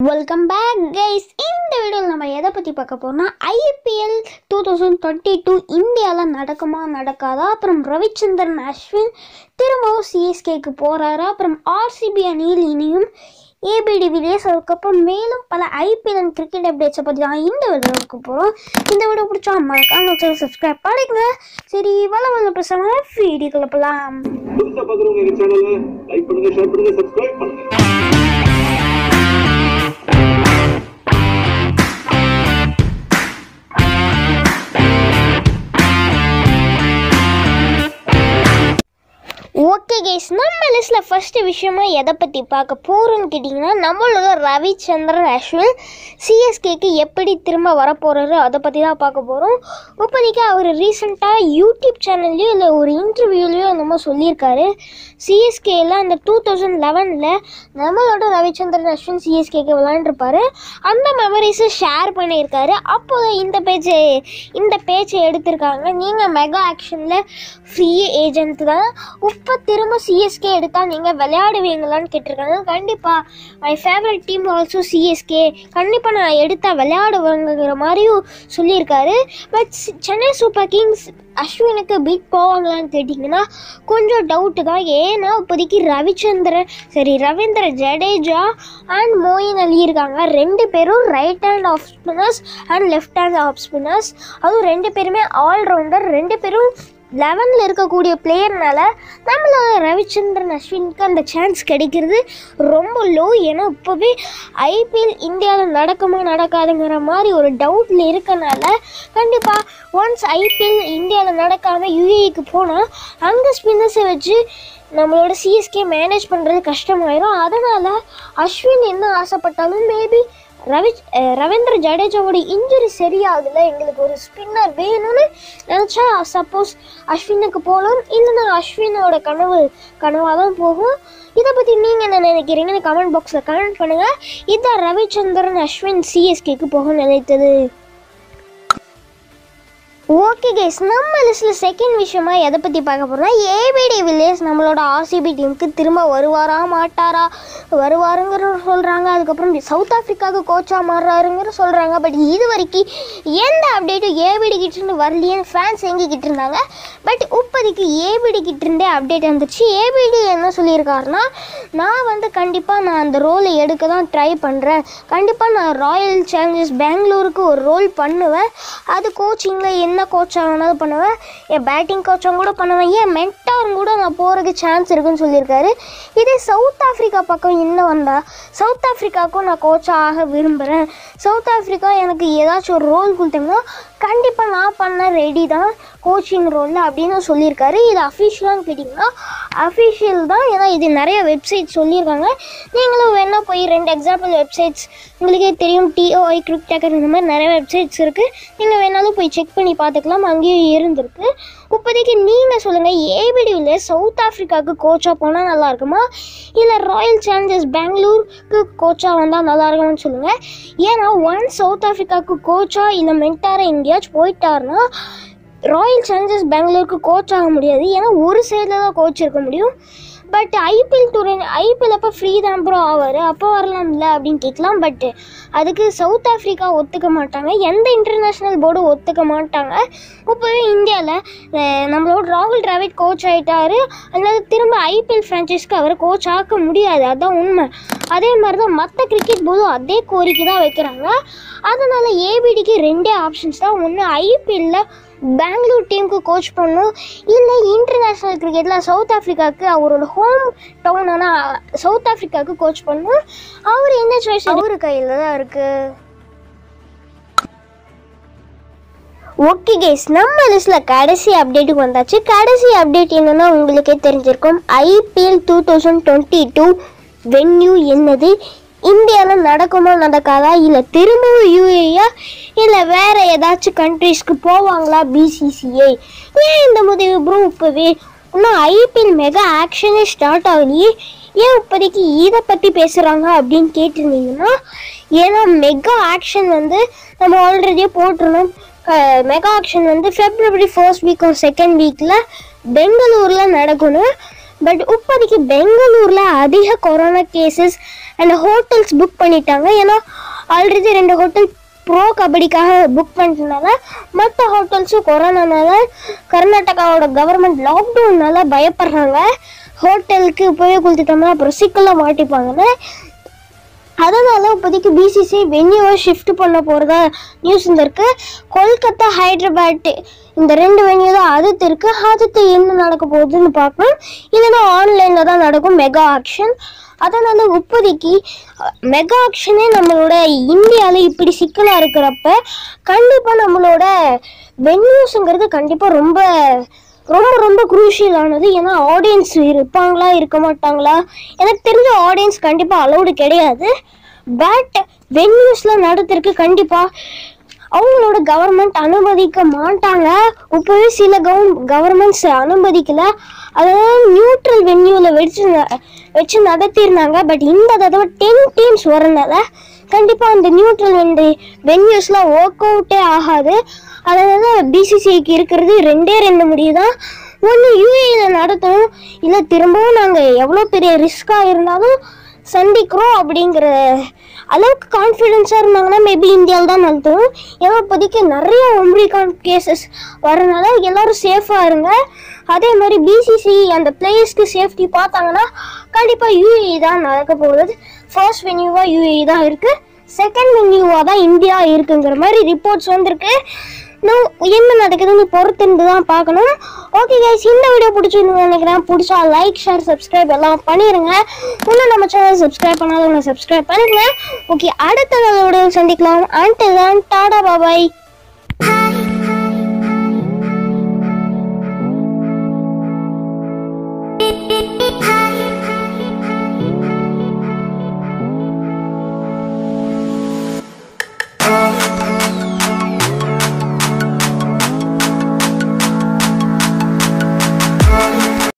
welcome back guys இந்த வீடியோவில் நம்ம எதை பற்றி பார்க்க போறோம்னா IPL two thousand twenty two இந்தியாவில் நடக்குமா நடக்காதா அப்புறம் ரவிச்சந்திரன் அஸ்வின் திரும்பவும் சிஎஸ்கேக்கு போகிறாரு அப்புறம் ஆர்சிபி அணியில் இனியும் ஏபிடி வில்லியர்ஸ் அதுக்கப்புறம் மேலும் பல ஐபிஎல் அண்ட் கிரிக்கெட் அப்டேட்ஸை பற்றி தான் இந்த வீடியோவுக்கு போகிறோம் இந்த வீடியோ பிடிச்சா மறக்காம சப்ஸ்கிரைப் பண்ணிக்கங்க சரி வள வள பேசாம வீடியோக்குள்ள போகலாம் புதுசா பாக்குறவங்க எங்க சேனலை லைக் பண்ணுங்க ஷேர் பண்ணுங்க சப்ஸ்கிரைப் பண்ணுங்க ஓகே கேஸ் நம்ம லிஸ்ட்டில் ஃபஸ்ட்டு விஷயமா எதை பற்றி பார்க்க போகிறோன்னு கேட்டிங்கன்னா நம்மளோட ரவிச்சந்திரன் அஸ்வின் சிஎஸ்கேக்கு எப்படி திரும்ப வரப்போகிறாரு அதை பற்றி தான் பார்க்க போகிறோம் இப்போதைக்கு அவர் ரீசெண்டாக யூடியூப் சேனல்லையோ இல்லை ஒரு இன்டர்வியூலையோ என்னமோ சொல்லியிருக்காரு சிஎஸ்கேல அந்த டூ தௌசண்ட் லெவனில் நம்மளோட ரவிச்சந்திரன் அஸ்வின் சிஎஸ்கேக்கு விளாண்டுருப்பாரு அந்த மெமரிஸை ஷேர் பண்ணியிருக்காரு அப்போ இந்த பேஜை இந்த பேச்சை எடுத்திருக்காங்க நீங்கள் மெகா ஆக்ஷனில் ஃப்ரீ ஏஜென்ட் தான் இப்போ திரும்ப சிஎஸ்கே எடுத்தால் நீங்கள் விளையாடுவீங்களான்னு கேட்டிருக்காங்க கண்டிப்பாக my favourite team also CSK கண்டிப்பாக நான் எடுத்தால் விளையாடுவேங்கிற மாதிரியும் சொல்லியிருக்காரு பட் சென்னை சூப்பர் கிங்ஸ் அஸ்வினுக்கு பீட் போவாங்களான்னு கேட்டிங்கன்னா கொஞ்சம் டவுட்டு தான் ஏன்னா இப்போதைக்கு ரவிச்சந்திரன் சரி ரவீந்திர ஜடேஜா அண்ட் மோயின் அலி இருக்காங்க ரெண்டு பேரும் right hand off spinners and left hand off spinners அதுவும் ரெண்டு பேருமே ஆல்ரவுண்டர் ரெண்டு பேரும் லெவனில் இருக்கக்கூடிய பிளேயர்னால நம்மளோட ரவிச்சந்திரன் அஸ்வினுக்கு அந்த சான்ஸ் கிடைக்கிறது ரொம்ப லோ ஏன்னா இப்போவே ஐபிஎல் இந்தியாவில் நடக்குமா நடக்காதுங்கிற மாதிரி ஒரு டவுட்டில் இருக்கனால கண்டிப்பாக ஒன்ஸ் ஐபிஎல் இந்தியாவில் நடக்காமல் யுஏக்கு போனால் அங்கே ஸ்பின்னர்ஸை வச்சு நம்மளோட சிஎஸ்கே மேனேஜ் பண்ணுறது கஷ்டமாயிரும் அதனால் அஸ்வின் என்ன ஆசைப்பட்டாலும் மேபி ரவி அஹ் ரவீந்திர ஜடேஜாவோட இன்ஜுரி சரியாகுதுல எங்களுக்கு ஒரு ஸ்பின்னர் வேணும்னு நினச்சா சப்போஸ் அஸ்வினுக்கு போகலாம் இல்லைன்னா அஸ்வினோட கனவு கனவாக தான் போகும் இதை பற்றி நீங்கள் என்ன நினைக்கிறீங்கன்னு கமெண்ட் பாக்ஸில் கமெண்ட் பண்ணுங்கள் இதான் ரவிச்சந்திரன் அஸ்வின் சிஎஸ்கேக்கு போக நினைத்தது ஓகே கேஸ் நம்ம லிஸ்ட்டில் செகண்ட் விஷயமா எதை பற்றி பார்க்க போகிறோம்னா ஏபிடி வில்லியர்ஸ் நம்மளோட ஆர்சிபி டீமுக்கு திரும்ப வருவாரா மாட்டாரா வருவாருங்கிற சொல்கிறாங்க அதுக்கப்புறம் சவுத் ஆஃப்ரிக்காவுக்கு கோச்சாக மாறுறாருங்கிற சொல்கிறாங்க பட் இது வரைக்கும் எந்த அப்டேட்டும் ஏபிடி கிட்டேருந்து வரலையேன்னு ஃபேன்ஸ் எங்கிக்கிட்டு இருந்தாங்க பட் இப்போதைக்கு ஏபிடி கிட்டேருந்தே அப்டேட் வந்துச்சு ஏபிடி என்ன சொல்லியிருக்காருன்னா நான் வந்து கண்டிப்பாக நான் அந்த ரோலை எடுக்க தான் ட்ரை பண்ணுறேன் கண்டிப்பாக நான் ராயல் சேலஞ்சர்ஸ் பெங்களூருக்கு ஒரு ரோல் பண்ணுவேன் அது கோச்சிங்கில் என்ன கோச்சாக வேணாலும் பண்ணுவேன் என் பேட்டிங் கோச்சாக கூட பண்ணுவேன் ஏன் மென்டாரும் கூட நான் போகிறதுக்கு சான்ஸ் இருக்குன்னு சொல்லியிருக்காரு இதே சவுத் ஆஃப்ரிக்கா பக்கம் இன்னும் வந்தா சவுத் ஆஃப்ரிக்காவுக்கும் நான் கோச்சாக ஆக விரும்புகிறேன் சவுத் ஆஃப்ரிக்கா எனக்கு ஏதாச்சும் ஒரு ரோல் கொடுத்தீங்கன்னா கண்டிப்பாக நான் பண்ண ரெடி தான் கோச்சிங் ரோலில் அப்படின்னு சொல்லியிருக்காரு இது அஃபிஷியலான்னு கேட்டிங்கன்னா அஃபிஷியல் தான் ஏன்னா இது நிறைய வெப்சைட் சொல்லியிருக்காங்க நீங்களும் வேணால் போய் ரெண்டு எக்ஸாம்பிள் வெப்சைட்ஸ் உங்களுக்கே தெரியும் டிஓஐ கிரிக் டேக்கர் இந்த மாதிரி நிறைய வெப்சைட்ஸ் இருக்குது நீங்கள் வேணாலும் போய் செக் பண்ணி பார்த்துக்கலாம் அங்கேயும் இருந்திருக்கு இப்போதைக்கு நீங்கள் சொல்லுங்கள் ஏபிடியில் சவுத் ஆஃப்ரிக்காவுக்கு கோச்சாக போனால் நல்லா இருக்குமா இல்லை ராயல் சேலஞ்சர்ஸ் பெங்களூருக்கு கோச்சாக வந்தால் நல்லா இருக்குமான்னு சொல்லுங்கள் ஏன்னா ஒன் சவுத் ஆஃப்ரிக்காவுக்கு கோச்சா இல்லை மென்டாரை எங்கேயாச்சும் போயிட்டாருன்னா ராயல் சேலஞ்சர்ஸ் பெங்களூருக்கு கோச் ஆக முடியாது ஏன்னா ஒரு சைடில் தான் கோச் இருக்க முடியும் பட் ஐபிஎல் டூர் ஐபிஎல் அப்போ ஃப்ரீ தான் ப்ரோ ஆவார் அப்போ வரலாம்ல அப்படின்னு கேட்கலாம் பட் அதுக்கு சவுத் ஆஃப்ரிக்கா ஒத்துக்க மாட்டாங்க எந்த இன்டர்நேஷ்னல் போர்டும் ஒத்துக்க மாட்டாங்க இப்போவே இந்தியாவில் நம்மளோட ராகுல் டிராவிட் கோச் ஆகிட்டாரு அதனால திரும்ப ஐபிஎல் ஃப்ரான்ச்சைஸ்க்கு அவரை கோச் ஆக்க முடியாது அதுதான் உண்மை அதே மாதிரி தான் மற்ற கிரிக்கெட் போர்டும் அதே கோரிக்கை தான் வைக்கிறாங்க அதனால் ஏபிடிக்கு ரெண்டே ஆப்ஷன்ஸ் தான் ஒன்று ஐபிஎல்லில் பெங்களூர் டீமுக்கு கோச் பண்ணும் இல்லை இன்டர்நேஷ்னல் கிரிக்கெட்டில் சவுத் ஆஃப்ரிக்காவுக்கு அவரோட ஹோம் டவுனான சவுத் ஆஃப்ரிக்காவுக்கு கோச் பண்ணும் அவர் என்ன சாய்ஸ் அவரு கையில் தான் இருக்குது ஓகே கேஸ் நம்ம லிஸ்ட்டில் கடைசி அப்டேட்டுக்கு வந்தாச்சு கடைசி அப்டேட் என்னன்னா உங்களுக்கே தெரிஞ்சிருக்கும் IPL two thousand twenty two venue என்னது இந்தியாவில் நடக்குமா நடக்காதா இல்லை திரும்பவும் யூஏயா இல்லை வேற ஏதாச்சும் கண்ட்ரீஸ்க்கு போவாங்களா பிசிசிஐ ஏன் இந்த முடிவு ப்ரோ இப்போவே இன்னும் ஐபிஎல் மெகா ஆக்ஷனே ஸ்டார்ட் ஆகலையே ஏன் இப்போதைக்கு இதை பற்றி பேசுகிறாங்க அப்படின்னு கேட்டிருந்தீங்கன்னா ஏன்னா மெகா ஆக்ஷன் வந்து நம்ம ஆல்ரெடியே போட்டிருந்தோம் மெகா ஆக்ஷன் வந்து ஃபெப்ரவரி ஃபர்ஸ்ட் வீக் ஒரு செகண்ட் வீக்கில் பெங்களூரில் நடக்கணும் பட் இப்போதைக்கு பெங்களூரில் அதிக corona cases and hotels book பண்ணிட்டாங்க ஏன்னா ஆல்ரெடி ரெண்டு ஹோட்டல் ப்ரோ கபடிக்காக புக் பண்ணிட்டனால மற்ற ஹோட்டல்ஸும் கொரோனானால கர்நாடகாவோட கவர்மெண்ட் லாக்டவுன்னால பயப்படுறாங்க ஹோட்டலுக்கு போய் கொடுத்துட்டோம்னா அப்புறம் சிக்கலில் மாட்டிப்பாங்கன்னு அதனால இப்போதைக்கு பிசிசி வென்யூவை ஷிஃப்ட் பண்ண போகிறதா நியூஸ் இருந்திருக்கு கொல்கத்தா ஹைதராபாத் இந்த ரெண்டு வென்யூ தான் அடுத்து இருக்கு அடுத்து என்ன நடக்க போகுதுன்னு பார்க்கணும் இல்லைன்னா ஆன்லைனில் தான் நடக்கும் மெகா ஆக்ஷன் அதனால இப்போதைக்கு மெகா ஆக்ஷனே நம்மளோட இந்தியாவில் இப்படி சிக்கலாக இருக்கிறப்ப கண்டிப்பாக நம்மளோட வென்யூஸுங்கிறது கண்டிப்பாக ரொம்ப ரொம்ப ரொம்ப குரூஷியலானது ஏன்னா ஆடியன்ஸ் இருப்பாங்களா இருக்க மாட்டாங்களா எனக்கு தெரிஞ்ச ஆடியன்ஸ் கண்டிப்பாக அலௌடு கிடையாது பட் வென்யூஸில் நடத்துறதுக்கு கண்டிப்பாக அவங்களோட கவர்மெண்ட் அனுமதிக்க மாட்டாங்க இப்போவே சில கவர்ன் கவர்மெண்ட்ஸ் அனுமதிக்கல அதனால நியூட்ரல் வென்யூவில் வச்சு ந- வச்சு நடத்தியிருந்தாங்க பட் இந்த தடவை டென் டீம்ஸ் வரனால கண்டிப்பாக அந்த நியூட்ரல் வென்று வென்யூஸ்லாம் ஒர்க் அவுட்டே ஆகாது அதனால பிசிசிஐக்கு இருக்கிறது ரெண்டே ரெண்டு முடிவு தான் ஒன்று யூஏயில் நடத்தணும் இல்லை திரும்பவும் நாங்கள் எவ்வளோ பெரிய ரிஸ்க்காக இருந்தாலும் சந்திக்கிறோம் அப்படிங்கிற அளவுக்கு கான்ஃபிடென்ஸாக இருந்தாங்கன்னா மேபி இந்தியாவில் தான் நடத்தணும் ஏன்னா இப்போதைக்கு நிறைய ஒம்ரிகான் கேசஸ் வரனால எல்லாரும் சேஃபாக இருங்க அதே மாதிரி பிசிசி அந்த பிளேயர்ஸ்க்கு சேஃப்டி பார்த்தாங்கன்னா கண்டிப்பாக யூஏஇ தான் நடக்க போகுது ஃபர்ஸ்ட் வென்யூவாக யூஏஇ தான் இருக்குது செகண்ட் வென்யூவாக தான் இந்தியா இருக்குங்கிற மாதிரி ரிப்போர்ட்ஸ் வந்திருக்கு இன்னும் என்ன நடக்குதுன்னு பொறுத்திருந்து தான் பார்க்கணும் ஓகே கைஸ் இந்த வீடியோ பிடிச்சிருந்து நினைக்கிறேன் பிடிச்சா லைக் ஷேர் சப்ஸ்கிரைப் எல்லாம் பண்ணிடுங்க இன்னும் நம்ம சேனல் சப்ஸ்கிரைப் பண்ணாதவங்க சப்ஸ்கிரைப் பண்ணிடுங்க ஓகே அடுத்த நல்ல வீடியோ சந்திக்கலாம் அண்ட் தான் டாடா பாபாய்